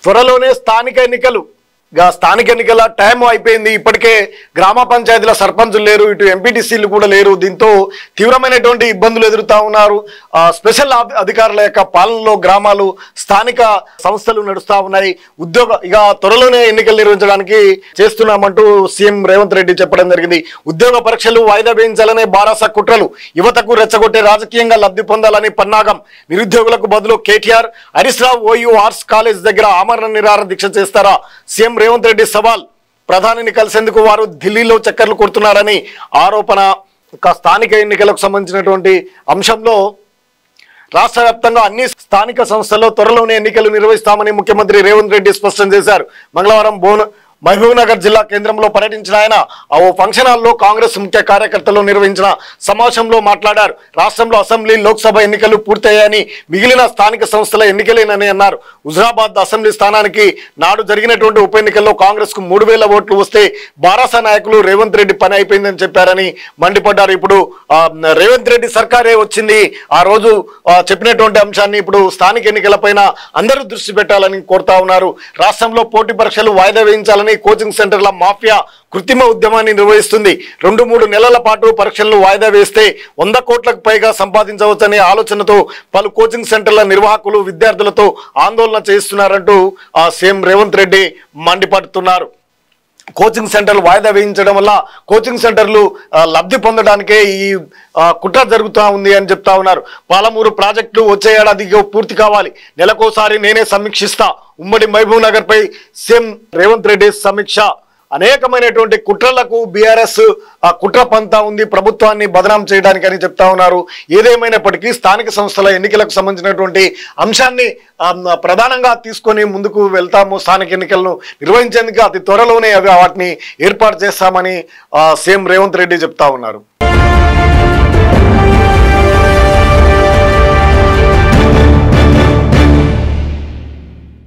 త్వరలోనే స్థానిక ఎన్నికలు గా స్థానిక ఎన్నికల టైం అయిపోయింది ఇప్పటికే గ్రామ పంచాయతీల సర్పంచులు లేరు ఇటు ఎంపీటీసీలు కూడా లేరు దీంతో తీవ్రమైనటువంటి ఇబ్బందులు ఎదురుతా ఉన్నారు ఆ, స్పెషల్ అధి- అధికారుల యొక్క పాలనలో గ్రామాలు స్థానిక సంస్థలు నడుస్తా ఉన్నాయి ఉద్యోగ ఇక త్వరలోనే ఎన్నికలు నిర్వహించడానికి చేస్తున్నామంటూ సీఎం రేవంత్ రెడ్డి చెప్పడం జరిగింది ఉద్యోగ పరీక్షలు వాయిదా వేయించాలనే బారాస కుట్రలు యువతకు రెచ్చగొట్టే రాజకీయంగా లబ్ధి పొందాలని పన్నాగం నిరుద్యోగులకు బదులు KTR Harish Rao OU arts college దగ్గర ఆమరణ నిరాహార దీక్ష చేస్తారా సీఎం రేవంత్ రెడ్డి సవాల్ ప్రధానిని కలిసేందుకు వారు ఢిల్లీలో చక్కర్లు కొడుతున్నారని ఆరోపణ ఒక స్థానిక ఎన్నికలకు సంబంధించినటువంటి అంశంలో రాష్ట్ర వ్యాప్తంగా అన్ని స్థానిక సంస్థల్లో త్వరలోనే ఎన్నికలు నిర్వహిస్తామని ముఖ్యమంత్రి రేవంత్ రెడ్డి స్పష్టం చేశారు మంగళవారం బోన్ మహబూబ్ నగర్ జిల్లా కేంద్రంలో పర్యటించిన ఆయన ఆ ఓ ఫంక్షన్ హాల్లో కాంగ్రెస్ ముఖ్య కార్యకర్తలు నిర్వహించిన సమావేశంలో మాట్లాడారు రాష్ట్రంలో అసెంబ్లీ లోక్సభ ఎన్నికలు పూర్తయ్యాయని మిగిలిన స్థానిక సంస్థల ఎన్నికలేనని అన్నారు హుజరాబాద్ అసెంబ్లీ స్థానానికి నాడు జరిగినటువంటి ఉప ఎన్నికల్లో కాంగ్రెస్ కు మూడు వేల ఓట్లు వస్తే బారాస నాయకులు రేవంత్ రెడ్డి పని అయిపోయిందని చెప్పారని మండిపడ్డారు ఇప్పుడు ఆ, రేవంత్ రెడ్డి సర్కారే వచ్చింది ఆ రోజు ఆ, చెప్పినటువంటి అంశాన్ని ఇప్పుడు స్థానిక ఎన్నికలపైన అందరూ దృష్టి పెట్టాలని కోరుతా ఉన్నారు రాష్ట్రంలో పోటీ పరీక్షలు వాయిదా వేయించాలని కోచింగ్ సెంటర్ల మాఫియా కృత్రిమ ఉద్యమాన్ని నిర్వహిస్తుంది రెండు మూడు నెలల పాటు పరీక్షలను వాయిదా వేస్తే వంద కోట్లకు పైగా సంపాదించవచ్చనే ఆలోచనతో పలు కోచింగ్ సెంటర్ల నిర్వాహకులు విద్యార్థులతో ఆందోళన చేస్తున్నారంటూ ఆ, సీఎం రేవంత్ రెడ్డి మండిపడుతున్నారు కోచింగ్ సెంటర్లు వాయిదా వేయించడం వల్ల కోచింగ్ సెంటర్లు ఆ, లబ్ధి పొందడానికే ఈ ఆ, కుట్ర జరుగుతూ ఉంది అని చెప్తా ఉన్నారు పాలమూరు ప్రాజెక్టు వచ్చే ఏడాదికి పూర్తి కావాలి నెలకోసారి నేనే సమీక్షిస్తా ఉమ్మడి మహబూబ్ నగర్ పై సీఎం రేవంత్ రెడ్డి సమీక్ష అనేకమైనటువంటి కుట్రలకు బీఆర్ఎస్ కుట్ర పంతా ఉంది ప్రభుత్వాన్ని బదనాం చేయడానికి అని చెప్తా ఉన్నారు ఏదేమైనప్పటికీ స్థానిక సంస్థల ఎన్నికలకు సంబంధించినటువంటి అంశాన్ని ఆ, ప్రధానంగా తీసుకొని ముందుకు వెళ్తాము స్థానిక ఎన్నికలను నిర్వహించేందుకు అతి త్వరలోనే అవి వాటిని ఏర్పాటు చేస్తామని ఆ, సీఎం రేవంత్ రెడ్డి చెప్తా ఉన్నారు